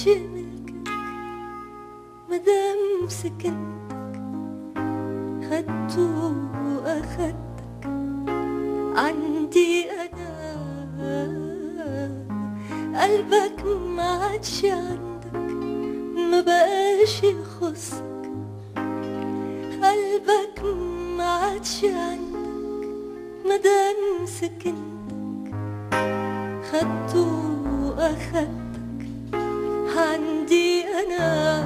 عادش ملكك مدام سكنتك خدته واخدتك عندي انا قلبك ما عادش عندك ما بقاش يخصك قلبك ما عادش عندك مدام سكنتك خدته واخدتك عندي انا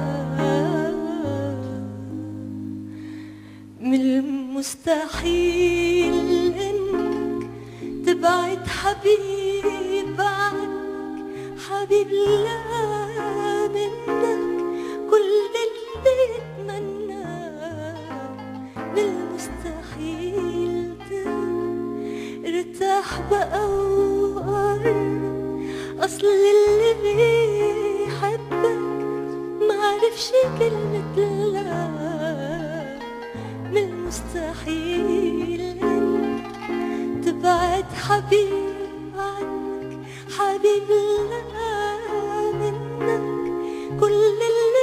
من المستحيل انك تبعد حبيب عنك حبيب لا منك كل اللي اتمناه من المستحيل ارتاح بقى وقرب اصل اللي بيحبك معرفش كلمة لا من المستحيل انك تبعد حبيب عنك حبيب لا منك كل اللي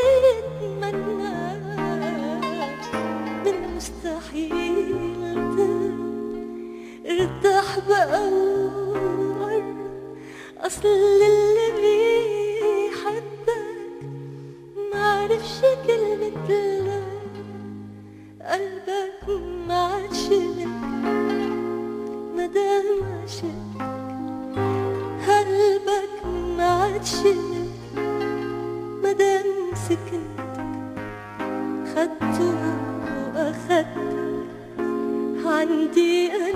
يتمناه من المستحيل ارتاح بقى وقرب اصل اللي بيحبك معرفش كلمة لا قلبك ما عادش ملكك مدام عشقك قلبك ما عادش ملكك مدام سكنتك خدته واخدتك عندي